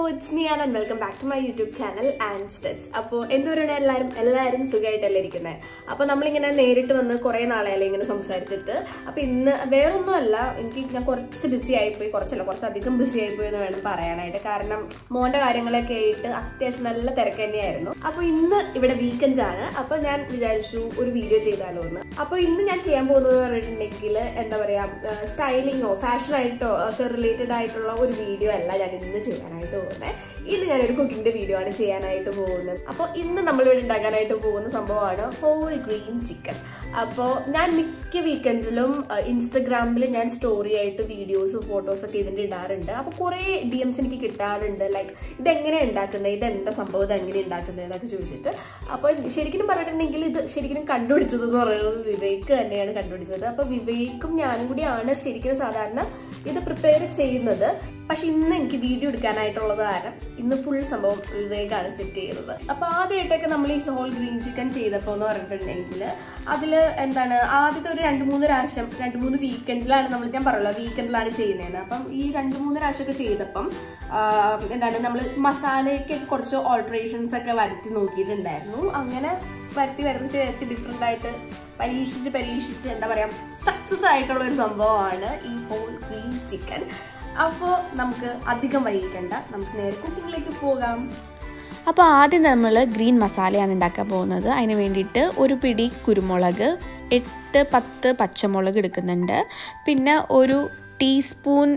it's me and welcome back to my YouTube channel and സ്റ്റച്ച് അപ്പോൾ എന്തുവരെയാണ് എല്ലാവരും എല്ലാവരും സുഖമായിട്ടല്ലേ ഇരിക്കുന്നത് അപ്പോൾ നമ്മളിങ്ങനെ നേരിട്ട് വന്ന് കുറേ നാളെയല്ലേ ഇങ്ങനെ സംസാരിച്ചിട്ട് അപ്പോൾ ഇന്ന് വേറൊന്നുമല്ല എനിക്ക് ഞാൻ കുറച്ച് ബിസി ആയിപ്പോയി കുറച്ചല്ല കുറച്ചധികം ബിസി ആയിപ്പോയി എന്ന് വേണം പറയാനായിട്ട് കാരണം മോൻ്റെ കാര്യങ്ങളൊക്കെ ആയിട്ട് അത്യാവശ്യം നല്ല തിരക്ക് തന്നെയായിരുന്നു അപ്പോൾ ഇന്ന് ഇവിടെ വീക്കെൻഡ് ആണ് അപ്പോൾ ഞാൻ വിചാരിച്ചു ഒരു വീഡിയോ ചെയ്താലോ എന്ന് അപ്പോൾ ഇന്ന് ഞാൻ ചെയ്യാൻ പോകുന്നത് പറഞ്ഞിട്ടുണ്ടെങ്കിൽ എന്താ പറയുക സ്റ്റൈലിങ്ങോ ഫാഷനായിട്ടോ ഒക്കെ റിലേറ്റഡ് ആയിട്ടുള്ള ഒരു വീഡിയോ അല്ല ഞാൻ ഇന്ന് ചെയ്യാനായിട്ട് പോകുന്നത് ഇന്ന് ഞാനൊരു കുക്കിങ്ങിന്റെ വീഡിയോ ആണ് ചെയ്യാനായിട്ട് പോകുന്നത് അപ്പോൾ ഇന്ന് നമ്മളിവിടെ ഉണ്ടാക്കാനായിട്ട് പോകുന്ന സംഭവമാണ് ഹോൾ ഗ്രീൻ ചിക്കൻ അപ്പോൾ ഞാൻ മിക്ക വീക്കെൻഡിലും ഇൻസ്റ്റഗ്രാമിൽ ഞാൻ സ്റ്റോറി ആയിട്ട് വീഡിയോസും ഫോട്ടോസും ഒക്കെ ഇതിൻ്റെ ഇടാറുണ്ട് അപ്പോൾ കുറേ ഡി എംസ് എനിക്ക് കിട്ടാറുണ്ട് ലൈക്ക് ഇതെങ്ങനെയാണ് ഉണ്ടാക്കുന്നത് ഇതെന്താ സംഭവം ഇത് എങ്ങനെ ഉണ്ടാക്കുന്നത് എന്നൊക്കെ ചോദിച്ചിട്ട് അപ്പോൾ ശരിക്കും പറഞ്ഞിട്ടുണ്ടെങ്കിൽ ഇത് ശരിക്കും കണ്ടുപിടിച്ചത് എന്ന് പറയുന്നത് വിവേക് തന്നെയാണ് കണ്ടുപിടിച്ചത് അപ്പോൾ വിവേക്കും ഞാനും കൂടിയാണ് ശരിക്കും സാധാരണ ഇത് പ്രിപ്പയർ ചെയ്യുന്നത് പക്ഷെ ഇന്ന് എനിക്ക് വീഡിയോ എടുക്കാനായിട്ടുള്ളത് കാരണം ഇന്ന് ഫുൾ സംഭവം വിവേകാണ് സെറ്റ് ചെയ്യുന്നത് അപ്പോൾ ആദ്യമായിട്ടൊക്കെ നമ്മൾ ഈ ഹോൾ ഗ്രീൻ ചിക്കൻ ചെയ്തപ്പോൾ എന്ന് പറഞ്ഞിട്ടുണ്ടെങ്കിൽ അതിൽ എന്താണ് ആദ്യത്തെ ഒരു രണ്ട് മൂന്ന് പ്രാവശ്യം രണ്ട് മൂന്ന് വീക്കെൻഡിലാണ് നമ്മൾ ഞാൻ പറയുള്ളൂ വീക്കെൻഡിലാണ് ചെയ്യുന്നതെന്ന് അപ്പം ഈ രണ്ട് മൂന്ന് പ്രാവശ്യമൊക്കെ ചെയ്തപ്പം എന്താണ് നമ്മൾ മസാലയ്ക്ക് കുറച്ച് ഓൾട്രേഷൻസ് ഒക്കെ വരുത്തി നോക്കിയിട്ടുണ്ടായിരുന്നു അങ്ങനെ വരുത്തി വരുത്തി വരുത്തി ഡിഫറെൻ്റ് ആയിട്ട് പരീക്ഷിച്ച് പരീക്ഷിച്ച് എന്താ പറയുക സക്സസ് ആയിട്ടുള്ള ഒരു സംഭവമാണ് ഈ ഹോൾ ഗ്രീൻ ചിക്കൻ അപ്പോൾ നമുക്ക് അധികം വൈകിക്കണ്ട നമുക്ക് നേരെ കുക്കിങ്ങിലേക്ക് പോകാം അപ്പോൾ ആദ്യം നമ്മൾ ഗ്രീൻ മസാലയാണ് ഉണ്ടാക്കാൻ പോകുന്നത് അതിന് വേണ്ടിയിട്ട് ഒരു പിടി കുരുമുളക് എട്ട് പത്ത് പച്ചമുളക് എടുക്കുന്നുണ്ട് പിന്നെ ഒരു ടീസ്പൂൺ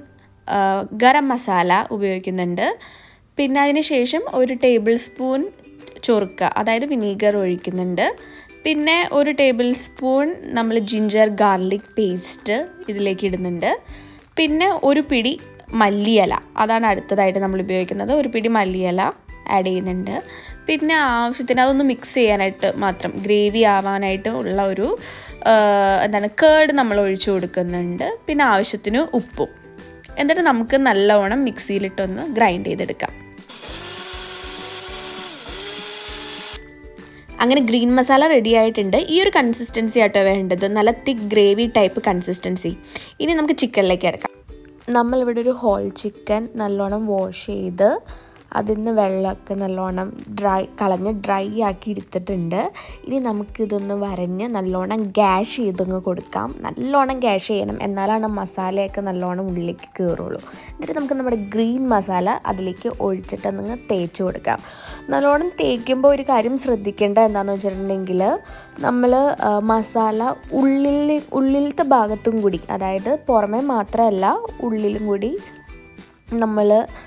ഗരം മസാല ഉപയോഗിക്കുന്നുണ്ട് പിന്നെ അതിന് ശേഷം ഒരു ടേബിൾ സ്പൂൺ ചൊറുക്ക അതായത് വിനീഗർ ഒഴിക്കുന്നുണ്ട് പിന്നെ ഒരു ടേബിൾ സ്പൂൺ നമ്മൾ ജിഞ്ചർ ഗാർലിക് പേസ്റ്റ് ഇതിലേക്ക് ഇടുന്നുണ്ട് പിന്നെ ഒരു പിടി മല്ലിയില അതാണ് അടുത്തതായിട്ട് നമ്മൾ ഉപയോഗിക്കുന്നത് ഒരു പിടി മല്ലിയില ആഡ് ചെയ്യുന്നുണ്ട് പിന്നെ ആവശ്യത്തിന് അതൊന്ന് മിക്സ് ചെയ്യാനായിട്ട് മാത്രം ഗ്രേവി ആവാനായിട്ട് ഉള്ള ഒരു എന്താണ് കേർഡ് നമ്മൾ ഒഴിച്ചു കൊടുക്കുന്നുണ്ട് പിന്നെ ആവശ്യത്തിന് ഉപ്പും എന്നിട്ട് നമുക്ക് നല്ലവണ്ണം മിക്സിയിലിട്ടൊന്ന് ഗ്രൈൻഡ് ചെയ്തെടുക്കാം അങ്ങനെ ഗ്രീൻ മസാല റെഡി ആയിട്ടുണ്ട് ഈ ഒരു കൺസിസ്റ്റൻസി ആട്ടോ വേണ്ടത് നല്ല തിക്ക് ഗ്രേവി ടൈപ്പ് കൺസിസ്റ്റൻസി ഇനി നമുക്ക് ചിക്കനിലേക്ക് എടുക്കാം നമ്മളിവിടെ ഒരു ഹോൾ ചിക്കൻ നല്ലോണം വാഷ് ചെയ്ത് അതിൽ നിന്ന് വെള്ളമൊക്കെ നല്ലോണം ഡ്രൈ കളഞ്ഞ് ഡ്രൈ ആക്കി എടുത്തിട്ടുണ്ട് ഇനി നമുക്കിതൊന്ന് വരഞ്ഞ് നല്ലോണം ഗ്യാഷ് ചെയ്തങ്ങ് കൊടുക്കാം നല്ലോണം ഗ്യാഷ് ചെയ്യണം എന്നാലാണ് മസാലയൊക്കെ നല്ലോണം ഉള്ളിലേക്ക് കയറുള്ളൂ എന്നിട്ട് നമുക്ക് നമ്മുടെ ഗ്രീൻ മസാല അതിലേക്ക് ഒഴിച്ചിട്ട് നിങ്ങൾ തേച്ച് കൊടുക്കാം നല്ലോണം തേക്കുമ്പോൾ ഒരു കാര്യം ശ്രദ്ധിക്കേണ്ട എന്താണെന്ന് വെച്ചിട്ടുണ്ടെങ്കിൽ നമ്മൾ മസാല ഉള്ളിൽ ഉള്ളിലത്തെ ഭാഗത്തും കൂടി അതായത് പുറമേ മാത്രമല്ല ഉള്ളിലും കൂടി നമ്മൾ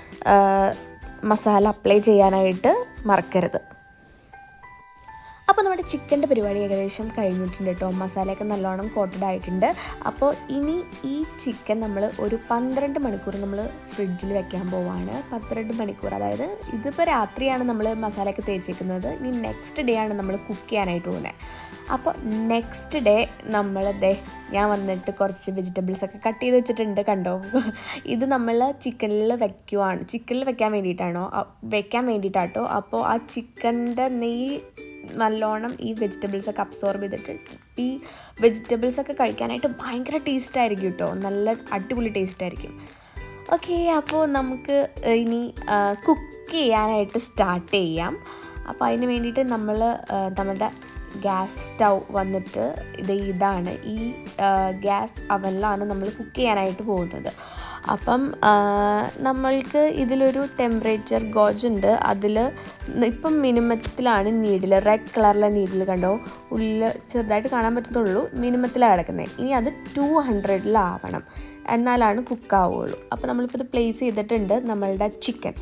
മസാല അപ്ലൈ ചെയ്യാനായിട്ട് മറക്കരുത് അപ്പോൾ നമ്മുടെ ചിക്കൻ്റെ പരിപാടി ഏകദേശം കഴിഞ്ഞിട്ടുണ്ട് കേട്ടോ മസാലയൊക്കെ നല്ലോണം കോട്ടഡ് ആയിട്ടുണ്ട് അപ്പോൾ ഇനി ഈ ചിക്കൻ നമ്മൾ ഒരു പന്ത്രണ്ട് മണിക്കൂർ നമ്മൾ ഫ്രിഡ്ജിൽ വെക്കാൻ പോവാണ് പന്ത്രണ്ട് മണിക്കൂർ അതായത് ഇതിപ്പോൾ രാത്രിയാണ് നമ്മൾ മസാലയൊക്കെ തേച്ചേക്കുന്നത് ഇനി നെക്സ്റ്റ് ഡേ ആണ് നമ്മൾ കുക്ക് ചെയ്യാനായിട്ട് പോകുന്നത് അപ്പോൾ നെക്സ്റ്റ് ഡേ നമ്മൾ ദേ ഞാൻ വന്നിട്ട് കുറച്ച് വെജിറ്റബിൾസ് ഒക്കെ കട്ട് ചെയ്ത് വെച്ചിട്ടുണ്ട് കണ്ടോ ഇത് നമ്മൾ ചിക്കനിൽ വെക്കുവാണ് ചിക്കനിൽ വെക്കാൻ വേണ്ടിയിട്ടാണോ വെക്കാൻ വേണ്ടിയിട്ടാട്ടോ അപ്പോൾ ആ ചിക്കൻ്റെ നെയ്യ് നല്ലോണം ഈ വെജിറ്റബിൾസ് ഒക്കെ അബ്സോർബ് ചെയ്തിട്ട് ഈ വെജിറ്റബിൾസ് ഒക്കെ കഴിക്കാനായിട്ട് ഭയങ്കര ടേസ്റ്റ് ആയിരിക്കും കേട്ടോ നല്ല അടിപൊളി ടേസ്റ്റ് ആയിരിക്കും ഓക്കെ അപ്പോൾ നമുക്ക് ഇനി കുക്ക് ചെയ്യാനായിട്ട് സ്റ്റാർട്ട് ചെയ്യാം അപ്പോൾ അതിന് വേണ്ടിയിട്ട് നമ്മൾ നമ്മുടെ ഗ്യാസ് സ്റ്റൗ വന്നിട്ട് ഇത് ഇതാണ് ഈ ഗ്യാസ് അവനിലാണ് നമ്മൾ കുക്ക് ചെയ്യാനായിട്ട് പോകുന്നത് അപ്പം നമ്മൾക്ക് ഇതിലൊരു ടെമ്പറേച്ചർ ഗോജ് ഉണ്ട് അതിൽ ഇപ്പം മിനിമത്തിലാണ് നീഡിൽ റെഡ് കളറിലെ നീഡിൽ കണ്ടോ ഉള്ളിൽ ചെറുതായിട്ട് കാണാൻ പറ്റത്തുള്ളൂ മിനിമത്തിലാണ് കിടക്കുന്നത് ഇനി അത് ടു ഹൺഡ്രഡിലാവണം എന്നാലാണ് കുക്കാവുള്ളൂ അപ്പോൾ നമ്മളിപ്പോൾ ഇത് പ്ലേസ് ചെയ്തിട്ടുണ്ട് നമ്മളുടെ ചിക്കൻ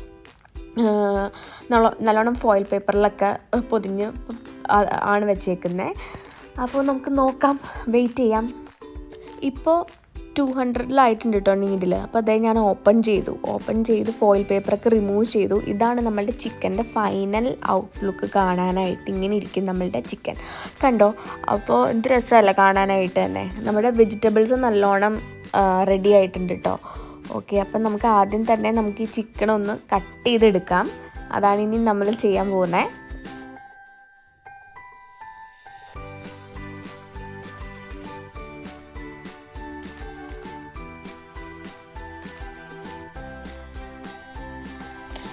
നല്ലോണം ഫോയിൽ പേപ്പറിലൊക്കെ പൊതിഞ്ഞ് ആണ് വെച്ചേക്കുന്നത് അപ്പോൾ നമുക്ക് നോക്കാം വെയിറ്റ് ചെയ്യാം ഇപ്പോൾ ടു ഹൺഡ്രഡിലായിട്ടുണ്ട് കേട്ടോ നീഡിൽ അപ്പോൾ അതേ ഞാൻ ഓപ്പൺ ചെയ്തു ഓപ്പൺ ചെയ്ത് ഫോയിൽ പേപ്പറൊക്കെ റിമൂവ് ചെയ്തു ഇതാണ് നമ്മളുടെ ചിക്കൻ്റെ ഫൈനൽ ഔട്ട്ലുക്ക് കാണാനായിട്ട് ഇങ്ങനെ ഇരിക്കും നമ്മളുടെ ചിക്കൻ കണ്ടോ അപ്പോൾ എന്ത് രസമല്ല കാണാനായിട്ട് തന്നെ നമ്മുടെ വെജിറ്റബിൾസ് നല്ലോണം റെഡി ആയിട്ടുണ്ട് കേട്ടോ ഓക്കെ അപ്പം നമുക്ക് ആദ്യം തന്നെ നമുക്ക് ഈ ചിക്കൻ ഒന്ന് കട്ട് ചെയ്തെടുക്കാം അതാണ് ഇനി നമ്മൾ ചെയ്യാൻ പോകുന്നത്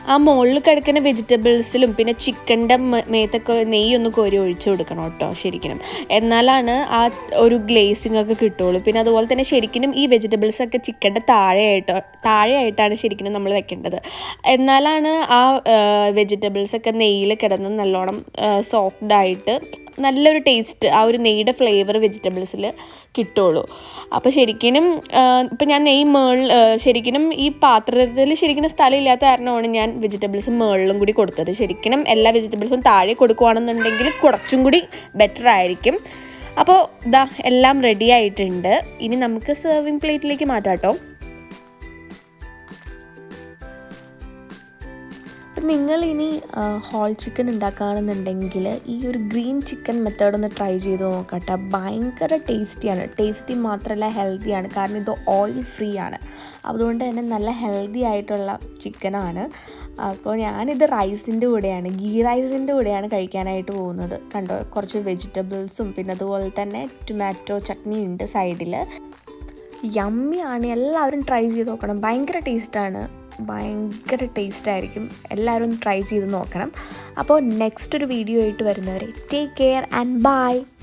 ആ മുകളിൽ കിടക്കുന്ന വെജിറ്റബിൾസിലും പിന്നെ ചിക്കൻ്റെ മേത്തൊക്കെ നെയ്യൊന്ന് കോരി ഒഴിച്ചു കൊടുക്കണം കേട്ടോ ശരിക്കും എന്നാലാണ് ആ ഒരു ഗ്ലേസിങ് ഒക്കെ കിട്ടുള്ളൂ പിന്നെ അതുപോലെ തന്നെ ശരിക്കും ഈ വെജിറ്റബിൾസ് ഒക്കെ ചിക്കൻ്റെ താഴെയായിട്ടോ താഴെയായിട്ടാണ് ശരിക്കും നമ്മൾ വെക്കേണ്ടത് എന്നാലാണ് ആ വെജിറ്റബിൾസ് ഒക്കെ നെയ്യിൽ കിടന്ന് നല്ലോണം സോഫ്റ്റായിട്ട് നല്ലൊരു ടേസ്റ്റ് ആ ഒരു നെയ്യുടെ ഫ്ലേവർ വെജിറ്റബിൾസിൽ കിട്ടുള്ളൂ അപ്പോൾ ശരിക്കും ഇപ്പം ഞാൻ നെയ്യ് മേളിൽ ശരിക്കും ഈ പാത്രത്തിൽ ശരിക്കും സ്ഥലമില്ലാത്ത കാരണമാണ് ഞാൻ വെജിറ്റബിൾസ് മേളിലും കൂടി കൊടുത്തത് ശരിക്കും എല്ലാ വെജിറ്റബിൾസും താഴെ കൊടുക്കുകയാണെന്നുണ്ടെങ്കിൽ കുറച്ചും കൂടി ബെറ്റർ ആയിരിക്കും അപ്പോൾ ഇതാ എല്ലാം റെഡി ആയിട്ടുണ്ട് ഇനി നമുക്ക് സെർവിങ് പ്ലേറ്റിലേക്ക് മാറ്റാം കേട്ടോ നിങ്ങൾ ഇനി ഹോൾ ചിക്കൻ ഉണ്ടാക്കുകയാണെന്നുണ്ടെങ്കിൽ ഈ ഒരു ഗ്രീൻ ചിക്കൻ മെത്തേഡ് ഒന്ന് ട്രൈ ചെയ്ത് നോക്കട്ടെ ഭയങ്കര ടേസ്റ്റിയാണ് ടേസ്റ്റി മാത്രമല്ല ഹെൽത്തിയാണ് കാരണം ഇത് ഓയിൽ ഫ്രീ ആണ് അതുകൊണ്ട് തന്നെ നല്ല ഹെൽത്തി ആയിട്ടുള്ള ചിക്കനാണ് അപ്പോൾ ഞാനിത് റൈസിൻ്റെ കൂടെയാണ് ഗീ റൈസിൻ്റെ കൂടെയാണ് കഴിക്കാനായിട്ട് പോകുന്നത് കണ്ടോ കുറച്ച് വെജിറ്റബിൾസും പിന്നെ അതുപോലെ തന്നെ ടൊമാറ്റോ ചട്നി ഉണ്ട് സൈഡിൽ യമ്മിയാണ് എല്ലാവരും ട്രൈ ചെയ്ത് നോക്കണം ഭയങ്കര ടേസ്റ്റാണ് ഭയങ്കര ടേസ്റ്റ് ആയിരിക്കും എല്ലാവരും ട്രൈ ചെയ്ത് നോക്കണം അപ്പോൾ നെക്സ്റ്റ് ഒരു വീഡിയോ ആയിട്ട് വരുന്നവരെ ടേക്ക് കെയർ ആൻഡ് ബൈ